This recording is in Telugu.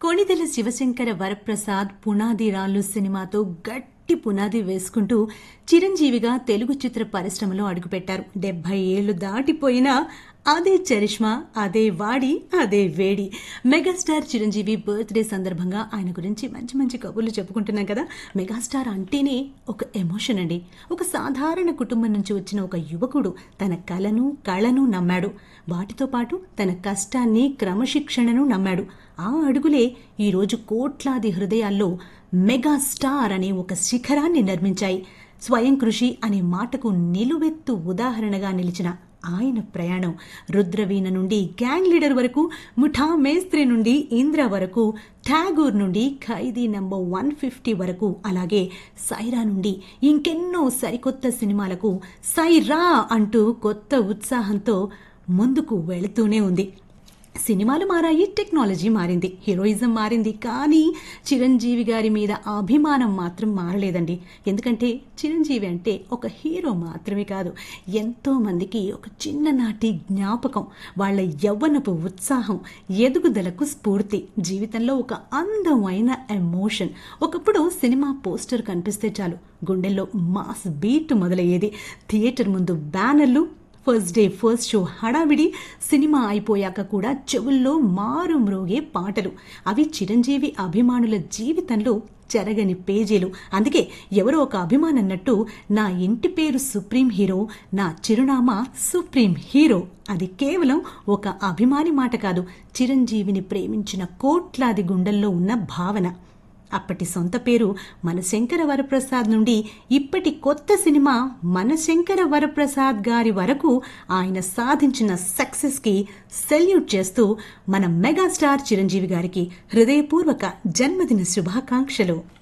కొణిదెల శివశంకర వరప్రసాద్ పునాది రాళ్ళు సినిమాతో గట్టి పునాది వేసుకుంటూ చిరంజీవిగా తెలుగు చిత్ర పరిశ్రమలో అడుగుపెట్టారు డెబ్బై ఏళ్లు దాటిపోయినా అదే చరిష్మా అదే వాడి అదే వేడి మెగాస్టార్ చిరంజీవి బర్త్డే సందర్భంగా ఆయన గురించి మంచి మంచి కబుర్లు చెప్పుకుంటున్నాం కదా మెగాస్టార్ అంటేనే ఒక ఎమోషన్ అండి ఒక సాధారణ కుటుంబం నుంచి వచ్చిన ఒక యువకుడు తన కళను కళను నమ్మాడు వాటితో పాటు తన కష్టాన్ని క్రమశిక్షణను నమ్మాడు ఆ అడుగులే ఈరోజు కోట్లాది హృదయాల్లో మెగాస్టార్ అనే ఒక శిఖరాన్ని నిర్మించాయి స్వయం కృషి అనే మాటకు నిలువెత్తు ఉదాహరణగా నిలిచిన ఆయన ప్రయాణం రుద్రవీణ నుండి గ్యాంగ్ లీడర్ వరకు ముఠా మేస్త్రి నుండి ఇంద్ర వరకు ఠాగూర్ నుండి ఖైదీ నంబర్ వన్ ఫిఫ్టీ వరకు అలాగే సైరా నుండి ఇంకెన్నో సరికొత్త సినిమాలకు సైరా అంటూ కొత్త ఉత్సాహంతో ముందుకు వెళుతూనే ఉంది సినిమాలు మారాయి టెక్నాలజీ మారింది హీరోయిజం మారింది కానీ చిరంజీవి గారి మీద అభిమానం మాత్రం మారలేదండి ఎందుకంటే చిరంజీవి అంటే ఒక హీరో మాత్రమే కాదు ఎంతో మందికి ఒక చిన్ననాటి జ్ఞాపకం వాళ్ళ యవ్వనపు ఉత్సాహం ఎదుగుదలకు స్ఫూర్తి జీవితంలో ఒక అందమైన ఎమోషన్ ఒకప్పుడు సినిమా పోస్టర్ కనిపిస్తే చాలు గుండెల్లో మాస్ బీట్ మొదలయ్యేది థియేటర్ ముందు బ్యానర్లు ఫస్ట్ డే ఫస్ట్ షో హడావిడి సినిమా అయిపోయాక కూడా చెవుల్లో మారు మ్రోగే పాటలు అవి చిరంజీవి అభిమానుల జీవితంలో చెరగని పేజీలు అందుకే ఎవరో ఒక అభిమానన్నట్టు నా ఇంటి పేరు సుప్రీం హీరో నా చిరునామా సుప్రీం హీరో అది కేవలం ఒక అభిమాని మాట కాదు చిరంజీవిని ప్రేమించిన కోట్లాది గుండెల్లో ఉన్న భావన అప్పటి సొంత పేరు మన శంకర వరప్రసాద్ నుండి ఇప్పటి కొత్త సినిమా మన శంకర వరప్రసాద్ గారి వరకు ఆయన సాధించిన సక్సెస్కి సెల్యూట్ చేస్తూ మన మెగాస్టార్ చిరంజీవి గారికి హృదయపూర్వక జన్మదిన శుభాకాంక్షలు